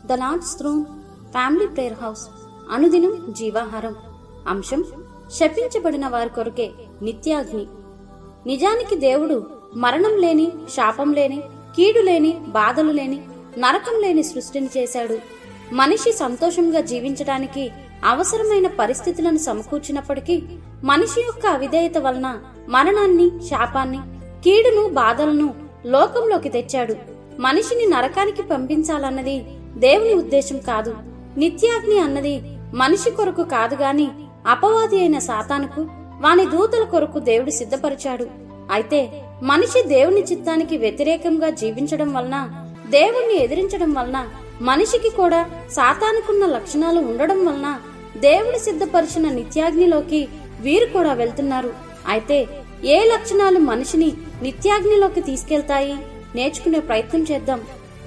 the Lord's throne family prayer house అనుదినం జీవాహారం అంశం శపించబడిన వారి కొరకే నిత్యాగ్ని నిజానికి దేవుడు మరణం లేని శాపం లేని కీడు లేని బాధలు లేని నరకం లేని సృష్టిని చేశాడు మనిషి సంతోషంగా జీవించడానికి అవసరమైన పరిస్థితులను సమకూర్చినప్పటికీ మనిషి యొక్క అవిధేయత వలన మరణాన్ని శాపాన్ని కీడును బాధలను లోకంలోకి తెచ్చాడు మనిషిని నరకానికి పంపించాలన్నది దేవుని ఉద్దేశం కాదు నిత్యాగ్ని అన్నది మనిషి కొరకు కాదు గాని అపవాది అయిన సాతానుకు వాని దూతల కొరకు దేవుడు సిద్ధపరిచాడు అయితే మనిషి దేవుని చిత్తానికి వ్యతిరేకంగా జీవించడం వలన దేవుణ్ణి ఎదిరించడం వలన మనిషికి కూడా సాతానుకున్న లక్షణాలు ఉండడం వలన దేవుడు సిద్ధపరిచిన నిత్యాగ్నిలోకి వీరు కూడా వెళ్తున్నారు అయితే ఏ లక్షణాలు మనిషిని నిత్యాగ్నిలోకి తీసుకెళ్తాయి నేర్చుకునే ప్రయత్నం చేద్దాం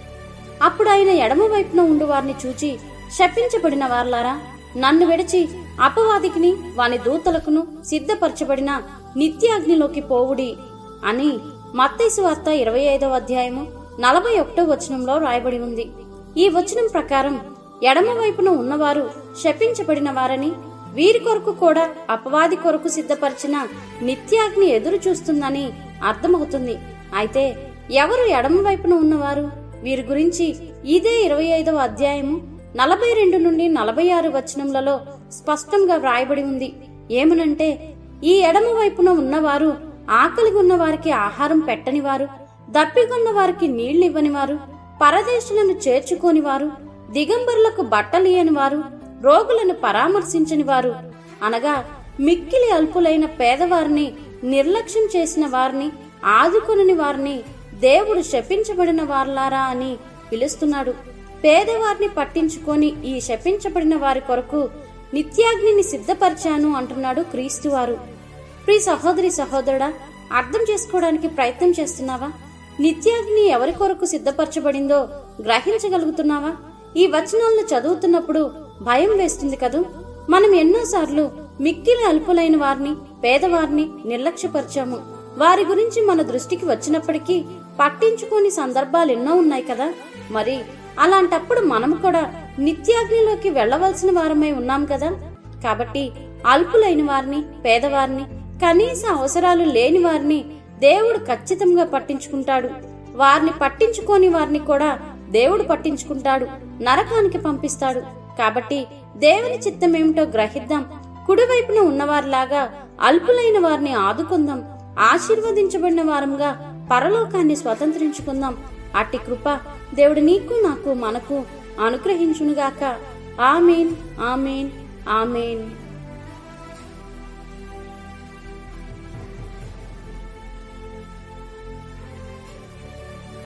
అప్పుడు ఆయన ఎడమ వైపున ఉండు వారిని చూచి శపించబడిన వార్లారా నన్ను విడిచి అపవాదికిని వాని దూతలకును సిద్ధపరచబడిన నిత్యాగ్నిలోకి పోవుడి అని మత్తైసు వార్త ఇరవై ఐదవ అధ్యాయము నలభై ఒకటో వచనంలో రాయబడి ఉంది ఈ వచనం ప్రకారం ఎడమ వైపున ఉన్నవారు శపించబడిన వారని వీరి కొరకు కూడా అపవాది కొరకు సిద్ధపరిచిన నిత్యాగ్ని ఎదురు చూస్తుందని అర్థమవుతుంది అయితే ఎవరు ఎడమ వైపున ఉన్నవారు వీరి గురించి ఇదే ఇరవై ఐదవ అధ్యాయము నలభై రెండు నుండి నలభై ఆరు వచనములలో స్పష్టంగా వ్రాయబడి ఉంది ఏమనంటే ఈ ఎడమ వైపున ఉన్నవారు ఆకలి ఉన్న వారికి ఆహారం పెట్టని వారు దప్పిగొన్న వారికి నీళ్లివ్వని వారు పరదేశులను చేర్చుకోని వారు దిగంబరులకు బట్టలియని వారు రోగులను పరామర్శించని వారు అనగా మిక్కిలి అల్పులైన పేదవారిని నిర్లక్ష్యం చేసిన వారిని ఆదుకొనని వారిని దేవుడు శపించబడిన వార్లారా అని పిలుస్తున్నాడు పేదవారిని పట్టించుకొని ఈ శపించబడిన వారి కొరకు నిత్యాగ్నిని సిద్ధపరిచాను అంటున్నాడు క్రీస్తువారు ప్రియ సహోదరి సహోదరుడా అర్థం చేసుకోవడానికి ప్రయత్నం చేస్తున్నావా నిత్యాగ్ని ఎవరి కొరకు సిద్ధపరచబడిందో గ్రహించగలుగుతున్నావా ఈ వచనాలను చదువుతున్నప్పుడు భయం వేస్తుంది కదూ మనం ఎన్నోసార్లు మిక్కిలి అల్పులైన వారిని పేదవారిని నిర్లక్ష్యపరిచాము వారి గురించి మన దృష్టికి వచ్చినప్పటికీ పట్టించుకోని సందర్భాలు ఎన్నో ఉన్నాయి కదా మరి అలాంటప్పుడు మనం కూడా నిత్యాగ్నిలోకి వెళ్ళవలసిన వారమై ఉన్నాం కదా కాబట్టి అల్పులైన వారిని పేదవారిని కనీస అవసరాలు లేని వారిని దేవుడు ఖచ్చితంగా పట్టించుకుంటాడు వారిని పట్టించుకోని వారిని కూడా దేవుడు పట్టించుకుంటాడు నరకానికి పంపిస్తాడు కాబట్టి దేవుని చిత్తం ఏమిటో గ్రహిద్దాం కుడివైపున ఉన్నవారిలాగా అల్పులైన వారిని ఆదుకుందాం ఆశీర్వదించబడిన వారంగా పరలోకాన్ని స్వతంత్రించుకుందాం అట్టి కృప దేవుడు నీకు నాకు మనకు అనుగ్రహించునుగాక ఆమెన్ ఆమెన్ ఆమెన్